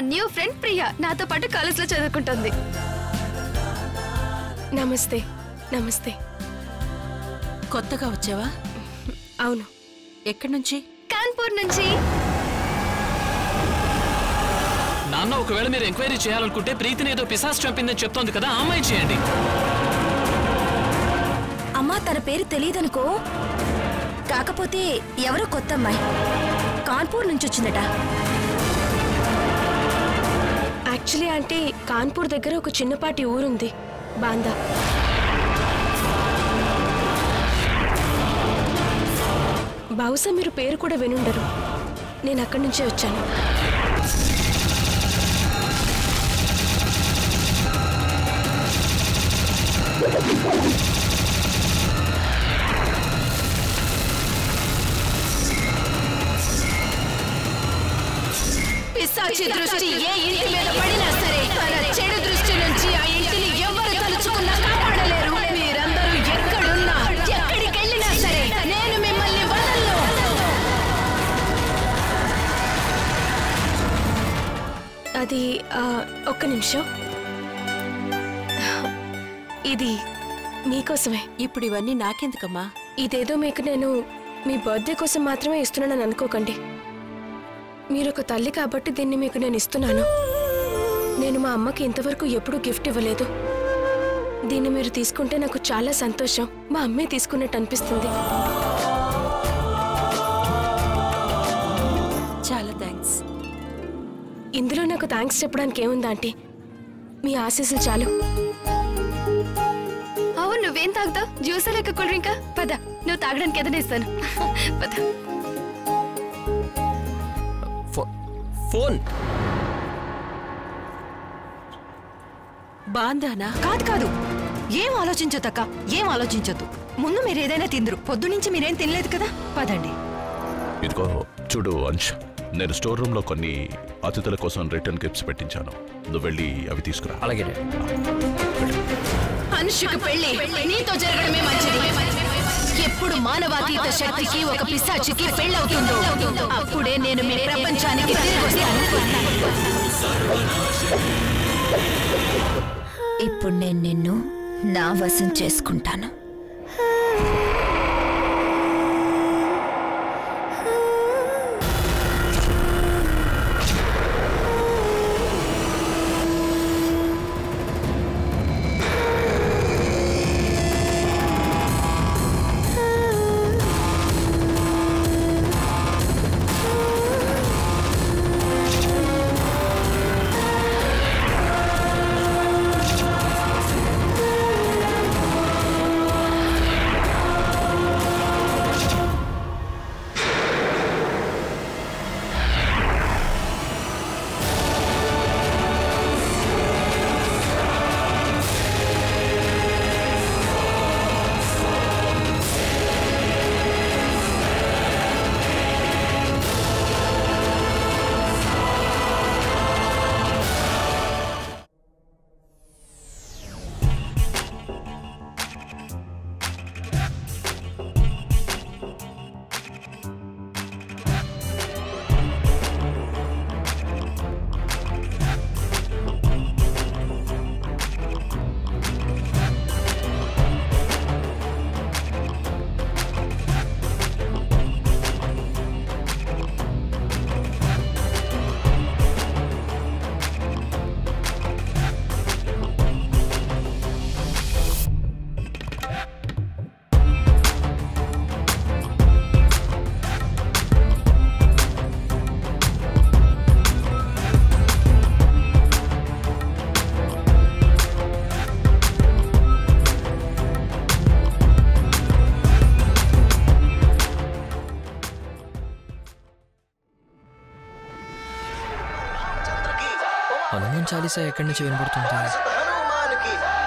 new friend Priya నాతో పాటు college లో చదువుకుంటుంది నమస్తే నమస్తే కొత్తగా వచ్చావా అవును ఎక్కడి నుంచి కాన్పూర్ నుంచి నాన్న ఒకవేళ మీరు ఎంక్వైరీ చేయాలనుకుంటే ప్రీతిని ఏదో పిశాస్ చంపిందని చెప్తోంది కదా ఆ అమ్మాయి చేయండి అమ్మా తన పేరు తెలియదనుకో కాకపోతే ఎవరో కొత్త అమ్మాయి కాన్పూర్ నుంచి వచ్చిందట యాక్చువల్లీ ఆంటీ కాన్పూర్ దగ్గర ఒక చిన్నపాటి ఊరుంది బాందా బహుశా మీరు పేరు కూడా వినుండరు నేను అక్కడి నుంచే వచ్చాను పిశాచి దృష్టి ఏ ఇంటి మీద పడినా సరే తన చెడు దృష్టి నుంచి ఆ ఇంటిని ఎవరు తలుచుకున్నా కాపాడలేరు మీరందరూ ఎక్కడున్నా ఎక్కడికి వెళ్ళినా సరే నేను మిమ్మల్ని వదలను అది ఆ, ఒక్క నిమిషం ఇది మీకోసమే ఇప్పుడు ఇవన్నీ నాకెందుకమ్మా ఇదేదో మీకు నేను మీ బర్త్డే కోసం మాత్రమే ఇస్తున్నానని అనుకోకండి మీరు ఒక తల్లి కాబట్టి దీన్ని మీకు నేను ఇస్తున్నాను నేను మా అమ్మకి ఇంతవరకు ఎప్పుడూ గిఫ్ట్ ఇవ్వలేదు దీన్ని మీరు తీసుకుంటే నాకు చాలా సంతోషం మా అమ్మే తీసుకున్నట్టు అనిపిస్తుంది చాలా థ్యాంక్స్ ఇందులో నాకు థ్యాంక్స్ చెప్పడానికి ఏముందా ఆంటీ మీ ఆశీస్సులు చాలు అవును నువ్వేం తాగుతావు జ్యూసా లేక కూల్ డ్రింకా పద నువ్వు తాగడానికి ఏదైనా ఇస్తాను పద ఫో- ఫోన్ బాందానా కాదు కాదు ఏం ఆలోచించదక్క ఏం ఆలోచించొద్దు ముందు మీరు ఏదైనా తిందురు పొద్దు నుంచి మీరేం తినలేదు కదా పదండి ఇదిగో చూడు అంశ్ నేను స్టోర్ రూమ్ లో కొన్ని అతిథుల కోసం రిటర్న్ గిఫ్ట్స్ పెట్టించాను నువ్వు వెళ్ళి అవి తీసుకురా అలాగే అనుషుకు పెళ్లి నీతో జరగడమే మంచిది ఎప్పుడు మానవాతీత శక్తికి ఒక పిశాచికి పెళ్ళవుతుందో అప్పుడే నేను మీ ప్రపంచానికి తిరిగి వస్తాను ఇప్పుడు నేను నిన్ను నా వశం చేసుకుంటాను హనుమాన్ చాలీసా ఎక్కడి నుంచి వినపడుతుంది హనుమానికి